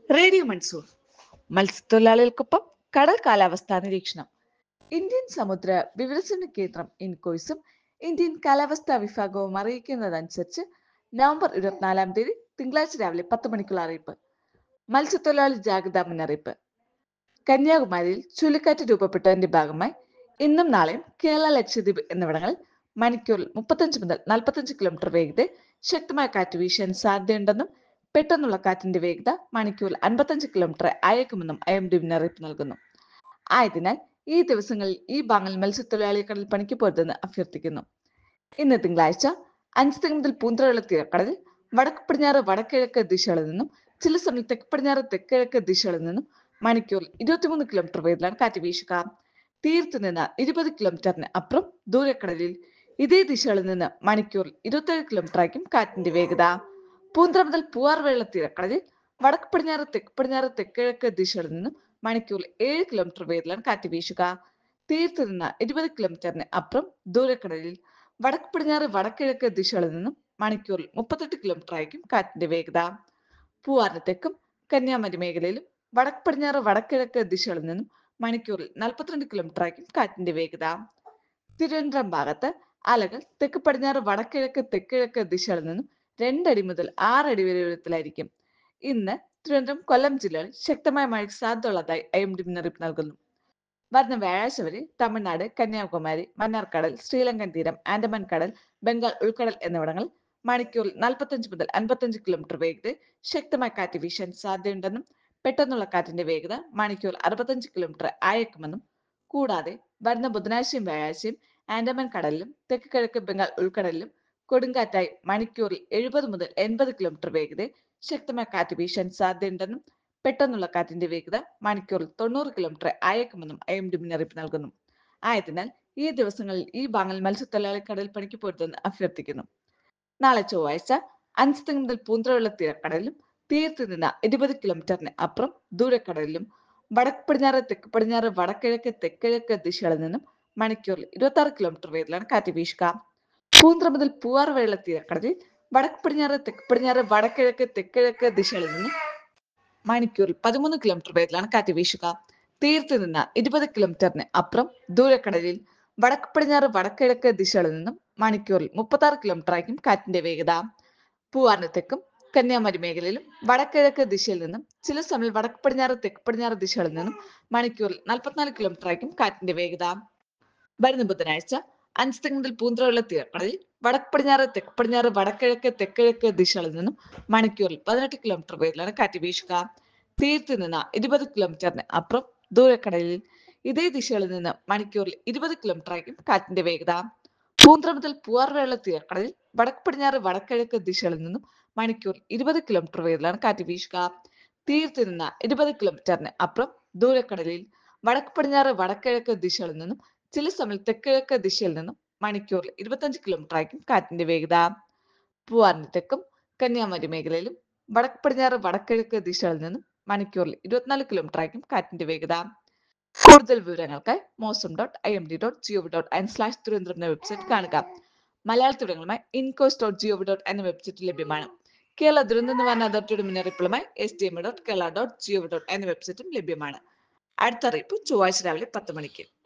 radio monsoon മത്സ്യത്തൊഴിലാളികൾക്കൊപ്പം കടൽ കാലാവസ്ഥാ നിരീക്ഷണം ഇന്ത്യൻ സമുദ്ര വിവരസേന കേന്ദ്രം ഇൻകോയ്സും ഇന്ത്യൻ കാലാവസ്ഥാ വിഭാഗവും അറിയിക്കുന്നതനുസരിച്ച് നവംബർ ഇരുപത്തിനാലാം തീയതി തിങ്കളാഴ്ച രാവിലെ പത്ത് മണിക്കുള്ള അറിയിപ്പ് മത്സ്യത്തൊഴിലാളി ജാഗ്രതാ മുന്നറിയിപ്പ് കന്യാകുമാരിയിൽ ചുഴലിക്കാറ്റ് രൂപപ്പെട്ടതിന്റെ ഭാഗമായി ഇന്നും നാളെയും കേരള ലക്ഷദ്വീപ് എന്നിവിടങ്ങളിൽ മണിക്കൂറിൽ മുപ്പത്തഞ്ച് മുതൽ നാൽപ്പത്തഞ്ച് കിലോമീറ്റർ വേഗതയിൽ ശക്തമായ കാറ്റ് വീശാൻ സാധ്യതയുണ്ടെന്നും പെട്ടെന്നുള്ള കാറ്റിന്റെ വേഗത മണിക്കൂറിൽ അൻപത്തഞ്ച് കിലോമീറ്റർ അയക്കുമെന്നും ഐ എം ഡി മുന്നറിയിപ്പ് നൽകുന്നു ആയതിനാൽ ഈ ദിവസങ്ങളിൽ ഈ ഭാഗങ്ങളിൽ മത്സ്യത്തൊഴിലാളി കടൽ പണിക്ക് പോരുതെന്ന് അഭ്യർത്ഥിക്കുന്നു ഇന്ന് തിങ്കളാഴ്ച അഞ്ച് തെങ്ങ് മുതൽ പൂന്തറയുള്ള തീരക്കടലിൽ വടക്ക് പടിഞ്ഞാറ് വടക്കിഴക്ക് ദിശകളിൽ നിന്നും ചില സമയം തെക്ക് പടിഞ്ഞാറ് തെക്കിഴക്ക് ദിശകളിൽ നിന്നും മണിക്കൂറിൽ ഇരുപത്തിമൂന്ന് കിലോമീറ്റർ വേഗത്തിലാണ് കാറ്റ് വീശുക തീരത്ത് നിന്ന് ഇരുപത് കിലോമീറ്ററിന് അപ്പുറം ദൂരക്കടലിൽ ഇതേ ദിശകളിൽ നിന്ന് മണിക്കൂറിൽ ഇരുപത്തേഴ് കിലോമീറ്റർ ആയിരിക്കും കാറ്റിന്റെ വേഗത പൂന്തറ മുതൽ പൂവാർ വെള്ള തീരക്കടലിൽ വടക്ക് പടിഞ്ഞാറ് തെക്ക് പടിഞ്ഞാറ് തെക്കിഴക്ക് ദിശകളിൽ നിന്നും മണിക്കൂറിൽ ഏഴ് കിലോമീറ്റർ വേഗത്തിലാണ് കാറ്റ് വീശുക തീരത്ത് നിന്ന് ഇരുപത് കിലോമീറ്ററിന് അപ്പുറം ദൂരക്കടലിൽ വടക്ക് പടിഞ്ഞാറ് വടക്കിഴക്ക് ദിശകളിൽ നിന്നും മണിക്കൂറിൽ മുപ്പത്തെട്ട് കിലോമീറ്റർ ആയിരിക്കും കാറ്റിന്റെ വേഗത പൂവാറിന് തെക്കും കന്യാകുമാരി മേഖലയിലും വടക്ക് പടിഞ്ഞാറ് വടക്കിഴക്ക് ദിശകളിൽ നിന്നും മണിക്കൂറിൽ നാൽപ്പത്തിരണ്ട് കിലോമീറ്റർ ആയിരിക്കും കാറ്റിന്റെ വേഗത തിരുവനന്തപുരം ഭാഗത്ത് അലകൾ തെക്ക് പടിഞ്ഞാറ് വടക്കിഴക്ക് തെക്കിഴക്ക് ദിശകളിൽ നിന്നും രണ്ടടി മുതൽ ആറടി വരെ ഉയരത്തിലായിരിക്കും ഇന്ന് തിരുവനന്തപുരം കൊല്ലം ജില്ലകളിൽ ശക്തമായ മഴയ്ക്ക് സാധ്യതയുള്ളതായി ഐ എം ഡി മുന്നറിയിപ്പ് നൽകുന്നു വരുന്ന വ്യാഴാഴ്ച വരെ തമിഴ്നാട് കന്യാകുമാരി മന്നാർക്കടൽ ശ്രീലങ്കൻ തീരം ആൻഡമാൻ കടൽ ബംഗാൾ ഉൾക്കടൽ എന്നിവിടങ്ങളിൽ മണിക്കൂറിൽ നാൽപ്പത്തഞ്ച് മുതൽ അൻപത്തഞ്ച് കിലോമീറ്റർ വേഗതയിൽ ശക്തമായ കാറ്റ് വീശാൻ സാധ്യതയുണ്ടെന്നും പെട്ടെന്നുള്ള കാറ്റിന്റെ വേഗത മണിക്കൂർ അറുപത്തഞ്ച് കിലോമീറ്റർ ആയേക്കുമെന്നും കൂടാതെ വരുന്ന ബുധനാഴ്ചയും വ്യാഴാഴ്ചയും ആൻഡമാൻ കടലിലും തെക്ക് കിഴക്ക് ബംഗാൾ ഉൾക്കടലിലും കൊടുങ്കാറ്റായി മണിക്കൂറിൽ എഴുപത് മുതൽ എൺപത് കിലോമീറ്റർ വേഗതയിൽ ശക്തമായ കാറ്റ് വീശാൻ സാധ്യതയുണ്ടെന്നും പെട്ടെന്നുള്ള കാറ്റിന്റെ വേഗത മണിക്കൂറിൽ തൊണ്ണൂറ് കിലോമീറ്റർ ആയേക്കുമെന്നും ഐ എം ഡി മുന്നറിയിപ്പ് നൽകുന്നു ആയതിനാൽ ഈ ദിവസങ്ങളിൽ ഈ ഭാഗങ്ങൾ മത്സ്യത്തൊഴിലാളി കടൽ പണിക്ക് പോരുതെന്ന് അഭ്യർത്ഥിക്കുന്നു നാളെ ചൊവ്വാഴ്ച അഞ്ച് തെങ്ങ് മുതൽ പൂന്തറയുള്ള തീരക്കടലിലും തീരത്ത് നിന്ന് ഇരുപത് കിലോമീറ്ററിന് അപ്പുറം ദൂരക്കടലിലും വടക്ക് പടിഞ്ഞാറ് തെക്ക് പടിഞ്ഞാറ് വടക്കിഴക്ക് തെക്കിഴക്ക് ദിശകളിൽ നിന്നും മണിക്കൂറിൽ ഇരുപത്തി ആറ് കിലോമീറ്റർ വേഗത്തിലാണ് കാറ്റ് വീശുക പൂന്തറ മുതൽ പൂവാർ വെള്ള തീരക്കടലിൽ വടക്ക് പടിഞ്ഞാറ് തെക്ക് പടിഞ്ഞാറ് വടക്കിഴക്ക് തെക്കിഴക്ക് ദിശകളിൽ നിന്നും മണിക്കൂറിൽ പതിമൂന്ന് കിലോമീറ്റർ വേഗത്തിലാണ് കാറ്റ് വീശുക തീരത്ത് നിന്ന് ഇരുപത് കിലോമീറ്ററിന് അപ്പുറം ദൂരക്കടലിൽ വടക്ക് പടിഞ്ഞാറ് വടക്കിഴക്ക് ദിശകളിൽ നിന്നും മണിക്കൂറിൽ മുപ്പത്തി ആറ് കിലോമീറ്റർ ആയിരിക്കും കാറ്റിന്റെ വേഗത പൂവാറിന് തെക്കും കന്യാകുമാരി മേഖലയിലും വടക്കിഴക്ക് ദിശയിൽ നിന്നും ചില സമയം വടക്ക് പടിഞ്ഞാറ് തെക്ക് പടിഞ്ഞാറ് ദിശകളിൽ നിന്നും മണിക്കൂറിൽ നാൽപ്പത്തിനാല് കിലോമീറ്റർ ആയിരിക്കും കാറ്റിന്റെ വേഗത വരുന്ന ബുധനാഴ്ച അഞ്ച് തെങ്ങ് മുതൽ പൂന്തറയുള്ള തീരക്കടലിൽ വടക്ക് പടിഞ്ഞാറ് തെക്ക് പടിഞ്ഞാറ് വടക്കിഴക്ക് തെക്കിഴക്ക് ദിശകളിൽ നിന്നും മണിക്കൂറിൽ പതിനെട്ട് കിലോമീറ്റർ വേഗത്തിലാണ് കാറ്റ് വീശുക തീരത്ത് നിന്ന് ഇരുപത് കിലോമീറ്ററിന് അപ്പുറം ദൂരക്കടലിൽ ഇതേ ദിശകളിൽ നിന്ന് മണിക്കൂറിൽ ഇരുപത് കിലോമീറ്റർ ആയിരിക്കും കാറ്റിന്റെ വേഗത പൂന്തറ മുതൽ പൂവാർവേള തീരക്കടലിൽ വടക്ക് പടിഞ്ഞാറ് വടക്കിഴക്ക് ദിശകളിൽ നിന്നും മണിക്കൂർ ഇരുപത് കിലോമീറ്റർ വേഗത്തിലാണ് കാറ്റ് വീശുക തീരത്ത് നിന്ന് ഇരുപത് കിലോമീറ്ററിന് അപ്പുറം ദൂരക്കടലിൽ വടക്ക് പടിഞ്ഞാറ് വടക്കിഴക്ക് ദിശകളിൽ നിന്നും ചില സമയം തെക്കിഴക്ക് ദിശയിൽ നിന്നും മണിക്കൂറിൽ ഇരുപത്തഞ്ച് കിലോമീറ്റർ ആയിരിക്കും കാറ്റിന്റെ വേഗത പൂവാറിന് തെക്കും കന്യാകുമാരി മേഖലയിലും വടക്ക് പടിഞ്ഞാറ് വടക്കിഴക്ക് ദിശകളിൽ നിന്നും മണിക്കൂറിൽ ഇരുപത്തിനാല് കിലോമീറ്റർ ആയിരിക്കും കാറ്റിന്റെ വേഗത കൂടുതൽ വിവരങ്ങൾക്കായി Mausam dot I M D dot gov dot in slash Thiruvananthapuram എന്ന വെബ്സൈറ്റ് കാണുക മലയാള വിവരങ്ങളുമായി ഇൻകോസ് ഡോട്ട് ജിഒവി ഡോട്ട് എന്ന വെബ്സൈറ്റ് ലഭ്യമാണ് കേരള ദുരന്ത നിവാരണ അതോറിറ്റിയുടെ മുന്നറിയിപ്പുകളുമായി S D M dot Kerala dot gov dot എന്ന വെബ്സൈറ്റും ലഭ്യമാണ് അടുത്ത അറിയിപ്പ് ചൊവ്വാഴ്ച രാവിലെ പത്ത് മണിക്ക്